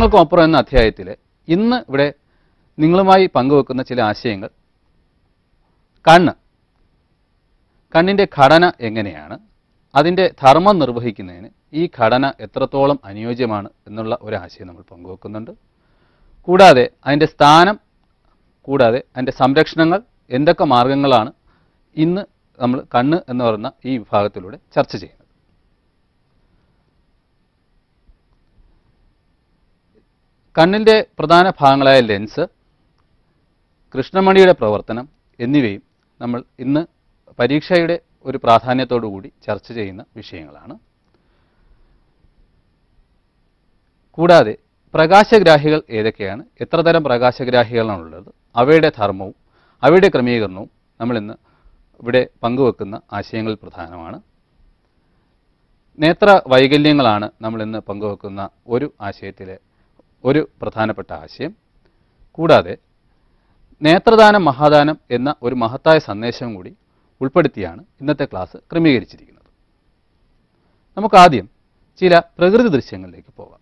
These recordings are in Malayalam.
ആയിരങ്ങൾക്കും അപ്പുറം എന്ന അധ്യായത്തിൽ ഇന്ന് ഇവിടെ നിങ്ങളുമായി പങ്കുവെക്കുന്ന ചില ആശയങ്ങൾ കണ്ണ് കണ്ണിൻ്റെ ഘടന എങ്ങനെയാണ് അതിൻ്റെ ധർമ്മം നിർവഹിക്കുന്നതിന് ഈ ഘടന എത്രത്തോളം അനുയോജ്യമാണ് എന്നുള്ള ഒരു ആശയം നമ്മൾ പങ്കുവെക്കുന്നുണ്ട് കൂടാതെ അതിൻ്റെ സ്ഥാനം കൂടാതെ അതിൻ്റെ സംരക്ഷണങ്ങൾ എന്തൊക്കെ മാർഗങ്ങളാണ് ഇന്ന് നമ്മൾ കണ്ണ് എന്ന് പറയുന്ന ഈ വിഭാഗത്തിലൂടെ ചർച്ച ചെയ്യുന്നത് കണ്ണിൻ്റെ പ്രധാന ഭാഗങ്ങളായ ലെൻസ് കൃഷ്ണമണിയുടെ പ്രവർത്തനം എന്നിവയും നമ്മൾ ഇന്ന് പരീക്ഷയുടെ ഒരു പ്രാധാന്യത്തോടു കൂടി ചർച്ച ചെയ്യുന്ന വിഷയങ്ങളാണ് കൂടാതെ പ്രകാശഗ്രാഹികൾ ഏതൊക്കെയാണ് എത്ര തരം പ്രകാശഗ്രാഹികളാണുള്ളത് അവയുടെ ധർമ്മവും അവയുടെ ക്രമീകരണവും നമ്മൾ ഇന്ന് ഇവിടെ പങ്കുവെക്കുന്ന ആശയങ്ങളിൽ പ്രധാനമാണ് നേത്ര വൈകല്യങ്ങളാണ് നമ്മൾ ഇന്ന് പങ്കുവെക്കുന്ന ഒരു ആശയത്തിലെ ഒരു പ്രധാനപ്പെട്ട ആശയം കൂടാതെ നേത്രദാനം മഹാദാനം എന്ന ഒരു മഹത്തായ സന്ദേശം കൂടി ഉൾപ്പെടുത്തിയാണ് ഇന്നത്തെ ക്ലാസ് ക്രമീകരിച്ചിരിക്കുന്നത് നമുക്ക് ആദ്യം ചില പ്രകൃതി ദൃശ്യങ്ങളിലേക്ക് പോകാം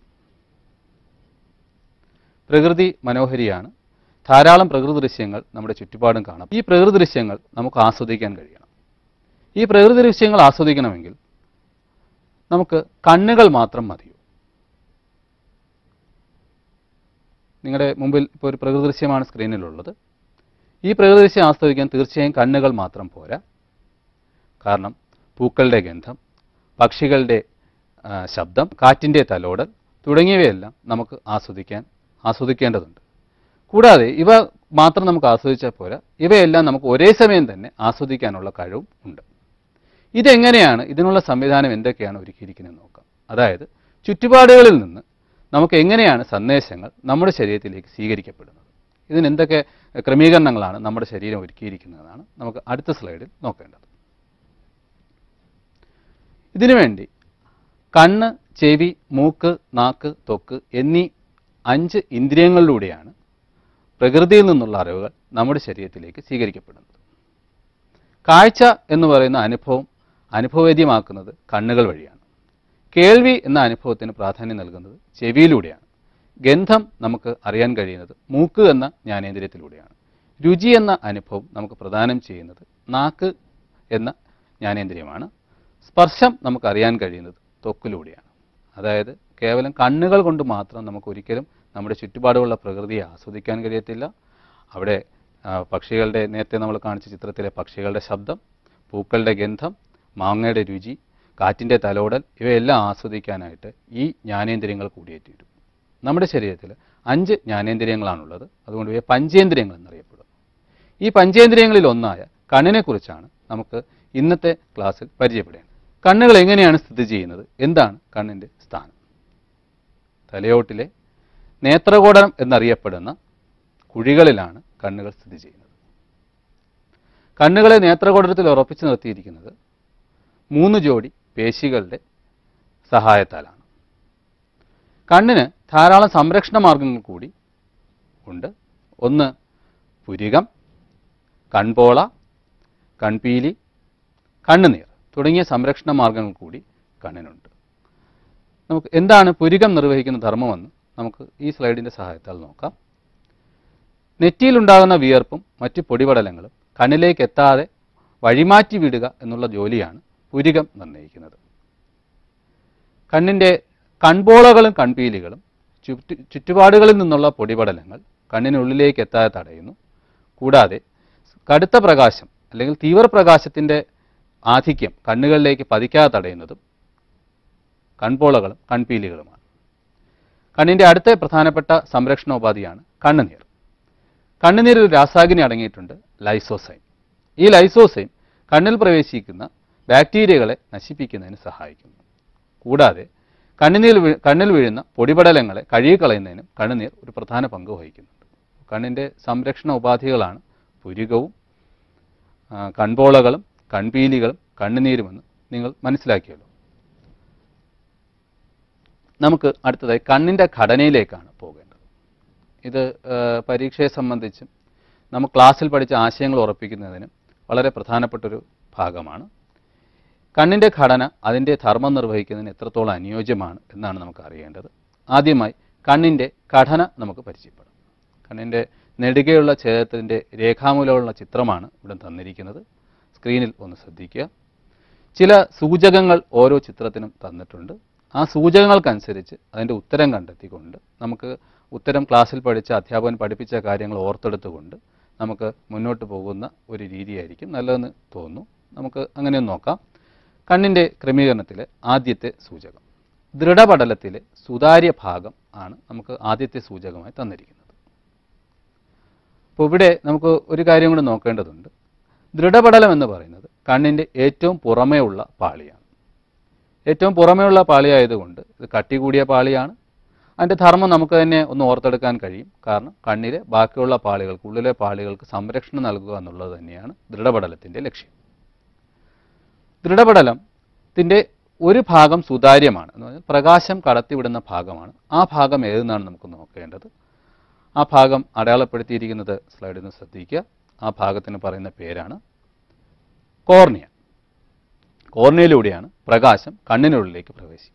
പ്രകൃതി മനോഹരിയാണ് ധാരാളം പ്രകൃതി ദൃശ്യങ്ങൾ നമ്മുടെ ചുറ്റുപാടും കാണാം ഈ പ്രകൃതി ദൃശ്യങ്ങൾ നമുക്ക് ആസ്വദിക്കാൻ കഴിയണം ഈ പ്രകൃതി ദൃശ്യങ്ങൾ ആസ്വദിക്കണമെങ്കിൽ നമുക്ക് കണ്ണുകൾ മാത്രം മതിയോ നിങ്ങളുടെ മുമ്പിൽ ഇപ്പോൾ ഒരു പ്രകൃതി ദൃശ്യമാണ് സ്ക്രീനിലുള്ളത് ഈ പ്രകൃതി ദൃശ്യം ആസ്വദിക്കാൻ തീർച്ചയായും കണ്ണുകൾ മാത്രം പോരാ കാരണം പൂക്കളുടെ ഗന്ധം പക്ഷികളുടെ ആ, ശബ്ദം കാറ്റിൻ്റെ തലോടൽ തുടങ്ങിയവയെല്ലാം നമുക്ക് ആസ്വദിക്കാൻ ആസ്വദിക്കേണ്ടതുണ്ട് കൂടാതെ ഇവ മാത്രം നമുക്ക് ആസ്വദിച്ചാൽ പോരാ ഇവയെല്ലാം നമുക്ക് ഒരേ സമയം തന്നെ ആസ്വദിക്കാനുള്ള കഴിവും ഉണ്ട് ഇതെങ്ങനെയാണ് ഇതിനുള്ള സംവിധാനം എന്തൊക്കെയാണ് ഒരുക്കിയിരിക്കുന്നതെന്ന് നോക്കാം അതായത് ചുറ്റുപാടുകളിൽ നിന്ന് നമുക്ക് എങ്ങനെയാണ് സന്ദേശങ്ങൾ നമ്മുടെ ശരീരത്തിലേക്ക് സ്വീകരിക്കപ്പെടുന്നത് ഇതിന് എന്തൊക്കെ ക്രമീകരണങ്ങളാണ് നമ്മുടെ ശരീരം ഒരുക്കിയിരിക്കുന്നതാണ് നമുക്ക് അടുത്ത സ്ലൈഡിൽ നോക്കേണ്ടത് ഇതിനുവേണ്ടി കണ്ണ് ചെവി മൂക്ക് നാക്ക് ത്വക്ക് എന്നീ അഞ്ച് ഇന്ദ്രിയങ്ങളിലൂടെയാണ് പ്രകൃതിയിൽ നിന്നുള്ള അറിവുകൾ നമ്മുടെ ശരീരത്തിലേക്ക് സ്വീകരിക്കപ്പെടുന്നത് കാഴ്ച എന്ന് പറയുന്ന അനുഭവം അനുഭവവേദ്യമാക്കുന്നത് കണ്ണുകൾ വഴിയാണ് കേൾവി എന്ന അനുഭവത്തിന് പ്രാധാന്യം നൽകുന്നത് ചെവിയിലൂടെയാണ് ഗന്ധം നമുക്ക് അറിയാൻ കഴിയുന്നത് മൂക്ക് എന്ന ജ്ഞാനേന്ദ്രിയത്തിലൂടെയാണ് രുചി എന്ന അനുഭവം നമുക്ക് പ്രദാനം ചെയ്യുന്നത് നാക്ക് എന്ന ജ്ഞാനേന്ദ്രിയമാണ് സ്പർശം നമുക്ക് അറിയാൻ കഴിയുന്നത് ത്വക്കിലൂടെയാണ് അതായത് കേവലം കണ്ണുകൾ കൊണ്ട് മാത്രം നമുക്ക് ഒരിക്കലും നമ്മുടെ ചുറ്റുപാടുമുള്ള പ്രകൃതിയെ ആസ്വദിക്കാൻ കഴിയത്തില്ല അവിടെ ആ, പക്ഷികളുടെ നേരത്തെ നമ്മൾ കാണിച്ച ചിത്രത്തിലെ പക്ഷികളുടെ ശബ്ദം പൂക്കളുടെ ഗന്ധം മാങ്ങയുടെ രുചി കാറ്റിൻ്റെ തലോടൽ ഇവയെല്ലാം ആസ്വദിക്കാനായിട്ട് ഈ ജ്ഞാനേന്ദ്രിയങ്ങൾ കൂടിയേറ്റിരും നമ്മുടെ ശരീരത്തിൽ അഞ്ച് ജ്ഞാനേന്ദ്രിയങ്ങളാണുള്ളത് അതുകൊണ്ട് ഇവയെ പഞ്ചേന്ദ്രിയങ്ങൾ എന്നറിയപ്പെടുന്നു ഈ പഞ്ചേന്ദ്രിയങ്ങളിൽ ഒന്നായ കണ്ണിനെക്കുറിച്ചാണ് നമുക്ക് ഇന്നത്തെ ക്ലാസ്സിൽ പരിചയപ്പെടേണ്ടത് കണ്ണുകൾ എങ്ങനെയാണ് സ്ഥിതി ചെയ്യുന്നത് എന്താണ് കണ്ണിൻ്റെ സ്ഥാനം തലയോട്ടിലെ നേത്രകോടം എന്നറിയപ്പെടുന്ന കുഴികളിലാണ് കണ്ണുകൾ സ്ഥിതി ചെയ്യുന്നത് കണ്ണുകളെ നേത്രകോടത്തിൽ ഉറപ്പിച്ചു നിർത്തിയിരിക്കുന്നത് മൂന്ന് ജോഡി പേശികളുടെ സഹായത്താലാണ് കണ്ണിന് ധാരാളം സംരക്ഷണ മാർഗങ്ങൾ കൂടി ഉണ്ട് ഒന്ന് പുരികം കൺപോള കൺപീലി കണ്ണുനീർ തുടങ്ങിയ സംരക്ഷണ മാർഗങ്ങൾ കൂടി കണ്ണിനുണ്ട് നമുക്ക് എന്താണ് പുരികം നിർവഹിക്കുന്ന ധർമ്മമെന്ന് നമുക്ക് ഈ സ്ലൈഡിൻ്റെ സഹായത്താൽ നോക്കാം നെറ്റിയിലുണ്ടാകുന്ന വിയർപ്പും മറ്റ് പൊടിപടലങ്ങളും കണ്ണിലേക്ക് എത്താതെ വഴിമാറ്റി വിടുക എന്നുള്ള ജോലിയാണ് പുരികം നിർണ്ണയിക്കുന്നത് കണ്ണിൻ്റെ കൺപോളകളും കൺപീലികളും ചുറ്റു ചുറ്റുപാടുകളിൽ നിന്നുള്ള പൊടിപടലങ്ങൾ കണ്ണിനുള്ളിലേക്ക് എത്താതെ തടയുന്നു കൂടാതെ കടുത്ത പ്രകാശം അല്ലെങ്കിൽ തീവ്രപ്രകാശത്തിൻ്റെ ആധിക്യം കണ്ണുകളിലേക്ക് പതിക്കാതെ തടയുന്നതും കൺപോളകളും കൺപീലികളുമാണ് കണ്ണിൻ്റെ അടുത്ത പ്രധാനപ്പെട്ട സംരക്ഷണോപാധിയാണ് കണ്ണുനീർ കണ്ണുനീരിൽ ഒരു രാസാഗ്നി അടങ്ങിയിട്ടുണ്ട് ലൈസോസൈം ഈ ലൈസോസൈം കണ്ണിൽ പ്രവേശിക്കുന്ന ബാക്ടീരിയകളെ നശിപ്പിക്കുന്നതിന് സഹായിക്കുന്നു കൂടാതെ കണ്ണുനീർ വീ- കണ്ണിൽ വീഴുന്ന പൊടിപടലങ്ങളെ കഴുകിക്കളയുന്നതിനും കണ്ണുനീർ ഒരു പ്രധാന പങ്ക് വഹിക്കുന്നുണ്ട് കണ്ണിൻ്റെ സംരക്ഷണ ഉപാധികളാണ് പുരികവും ആ, കൺപോളകളും കൺപീലികളും കണ്ണുനീരുമെന്ന് നിങ്ങൾ മനസ്സിലാക്കിയല്ലോ നമുക്ക് അടുത്തതായി കണ്ണിൻ്റെ ഘടനയിലേക്കാണ് പോകേണ്ടത് ഇത് ആ, പരീക്ഷയെ സംബന്ധിച്ചും നമ്മൾ ക്ലാസ്സിൽ പഠിച്ച ആശയങ്ങൾ ഉറപ്പിക്കുന്നതിനും വളരെ പ്രധാനപ്പെട്ടൊരു ഭാഗമാണ് കണ്ണിൻ്റെ ഘടന അതിൻ്റെ ധർമ്മം നിർവഹിക്കുന്നതിന് എത്രത്തോളം അനുയോജ്യമാണ് എന്നാണ് നമുക്ക് അറിയേണ്ടത് ആദ്യമായി കണ്ണിൻ്റെ ഘടന നമുക്ക് പരിചയപ്പെടാം കണ്ണിൻ്റെ നെടുകയുള്ള ഛേദത്തിൻ്റെ രേഖാമൂലമുള്ള ചിത്രമാണ് ഇവിടെ തന്നിരിക്കുന്നത് സ്ക്രീനിൽ ഒന്ന് ശ്രദ്ധിക്കുക ചില സൂചകങ്ങൾ ഓരോ ചിത്രത്തിനും തന്നിട്ടുണ്ട് ആ സൂചകങ്ങൾക്കനുസരിച്ച് അതിൻ്റെ ഉത്തരം കണ്ടെത്തിക്കൊണ്ട് നമുക്ക് ഉത്തരം ക്ലാസ്സിൽ പഠിച്ച അധ്യാപകൻ പഠിപ്പിച്ച കാര്യങ്ങൾ ഓർത്തെടുത്തുകൊണ്ട് നമുക്ക് മുന്നോട്ട് പോകുന്ന ഒരു രീതിയായിരിക്കും നല്ലതെന്ന് തോന്നുന്നു നമുക്ക് അങ്ങനെ ഒന്ന് നോക്കാം കണ്ണിൻ്റെ ക്രമീകരണത്തിലെ ആദ്യത്തെ സൂചകം ദൃഢപടലത്തിലെ സുതാര്യ ഭാഗം ആണ് നമുക്ക് ആദ്യത്തെ സൂചകമായി തന്നിരിക്കുന്നത് അപ്പോൾ ഇവിടെ നമുക്ക് ഒരു കാര്യം കൂടി നോക്കേണ്ടതുണ്ട് ദൃഢപടലം എന്ന് പറയുന്നത് കണ്ണിൻ്റെ ഏറ്റവും പുറമേ ഉള്ള പാളിയാണ് ഏറ്റവും പുറമേയുള്ള പാളിയായതുകൊണ്ട് ഇത് കട്ടി കൂടിയ പാളിയാണ് അതിൻ്റെ ധർമ്മം നമുക്ക് തന്നെ ഒന്ന് ഓർത്തെടുക്കാൻ കഴിയും കാരണം കണ്ണിലെ ബാക്കിയുള്ള പാളികൾക്ക് ഉള്ളിലെ പാളികൾക്ക് സംരക്ഷണം നൽകുക എന്നുള്ളത് തന്നെയാണ് ദൃഢപടലത്തിൻ്റെ ലക്ഷ്യം ദൃഢപടലത്തിൻ്റെ ഒരു ഭാഗം സുതാര്യമാണ് എന്ന് പറഞ്ഞാൽ പ്രകാശം കടത്തിവിടുന്ന ഭാഗമാണ് ആ ഭാഗം ഏതെന്നാണ് നമുക്ക് നോക്കേണ്ടത് ആ ഭാഗം അടയാളപ്പെടുത്തിയിരിക്കുന്നത് സ്ലൈഡിൽ നിന്ന് ശ്രദ്ധിക്കുക ആ ഭാഗത്തിന് പറയുന്ന പേരാണ് കോർണിയ കോർണിയയിലൂടെയാണ് പ്രകാശം കണ്ണിനുള്ളിലേക്ക് പ്രവേശിക്കുന്നത്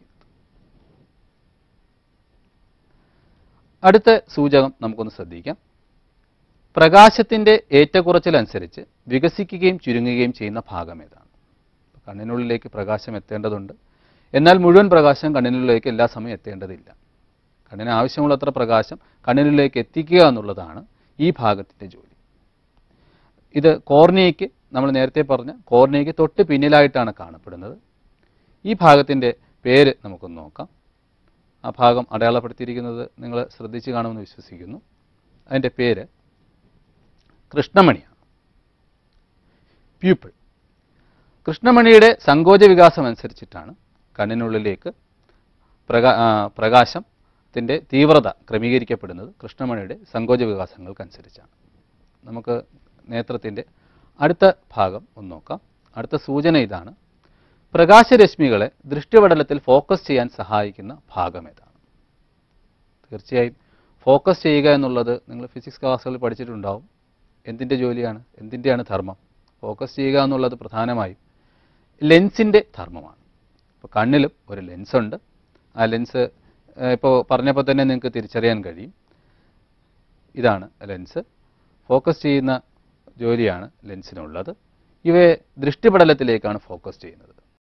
അടുത്ത സൂചകം നമുക്കൊന്ന് ശ്രദ്ധിക്കാം പ്രകാശത്തിൻ്റെ ഏറ്റക്കുറച്ചിലനുസരിച്ച് വികസിക്കുകയും ചുരുങ്ങുകയും ചെയ്യുന്ന ഭാഗം ഏതാണ് കണ്ണിനുള്ളിലേക്ക് പ്രകാശം എത്തേണ്ടതുണ്ട് എന്നാൽ മുഴുവൻ പ്രകാശം കണ്ണിനുള്ളിലേക്ക് എല്ലാ സമയം എത്തേണ്ടതില്ല കണ്ണിന് ആവശ്യമുള്ളത്ര പ്രകാശം കണ്ണിനുള്ളിലേക്ക് എത്തിക്കുക എന്നുള്ളതാണ് ഈ ഭാഗത്തിൻ്റെ ജോലി ഇത് കോർണിയയ്ക്ക് നമ്മൾ നേരത്തെ പറഞ്ഞ കോർണിയയ്ക്ക് തൊട്ട് പിന്നിലായിട്ടാണ് കാണപ്പെടുന്നത് ഈ ഭാഗത്തിൻ്റെ പേര് നമുക്കൊന്ന് നോക്കാം ആ ഭാഗം അടയാളപ്പെടുത്തിയിരിക്കുന്നത് നിങ്ങൾ ശ്രദ്ധിച്ച് കാണുമെന്ന് വിശ്വസിക്കുന്നു അതിൻ്റെ പേര് കൃഷ്ണമണിയാണ് പ്യൂപ്പിൾ കൃഷ്ണമണിയുടെ സങ്കോച വികാസം അനുസരിച്ചിട്ടാണ് കണ്ണിനുള്ളിലേക്ക് പ്രകാ ആ, പ്രകാശത്തിൻ്റെ തീവ്രത ക്രമീകരിക്കപ്പെടുന്നത് കൃഷ്ണമണിയുടെ സങ്കോച വികാസങ്ങൾക്കനുസരിച്ചാണ് നമുക്ക് നേത്രത്തിൻ്റെ അടുത്ത ഭാഗം ഒന്ന് നോക്കാം അടുത്ത സൂചന ഇതാണ് പ്രകാശരശ്മികളെ ദൃഷ്ടിപടലത്തിൽ ഫോക്കസ് ചെയ്യാൻ സഹായിക്കുന്ന ഭാഗം ഏതാണ് തീർച്ചയായും ഫോക്കസ് ചെയ്യുക എന്നുള്ളത് നിങ്ങൾ ഫിസിക്സ് ക്ലാസ്സുകളിൽ പഠിച്ചിട്ടുണ്ടാവും എന്തിൻ്റെ ജോലിയാണ് എന്തിൻ്റെയാണ് ധർമ്മം ഫോക്കസ് ചെയ്യുക എന്നുള്ളത് പ്രധാനമായും ലെൻസിൻ്റെ ധർമ്മമാണ് ഇപ്പോൾ കണ്ണിലും ഒരു ലെൻസ് ഉണ്ട് ആ ലെൻസ് ഇപ്പോൾ പറഞ്ഞപ്പോൾ തന്നെ നിങ്ങൾക്ക് തിരിച്ചറിയാൻ കഴിയും ഇതാണ് ലെൻസ് ഫോക്കസ് ചെയ്യുന്ന ജോലിയാണ് ലെൻസിനുള്ളത് ഇവയെ ദൃഷ്ടിപടലത്തിലേക്കാണ് ഫോക്കസ് ചെയ്യുന്നത്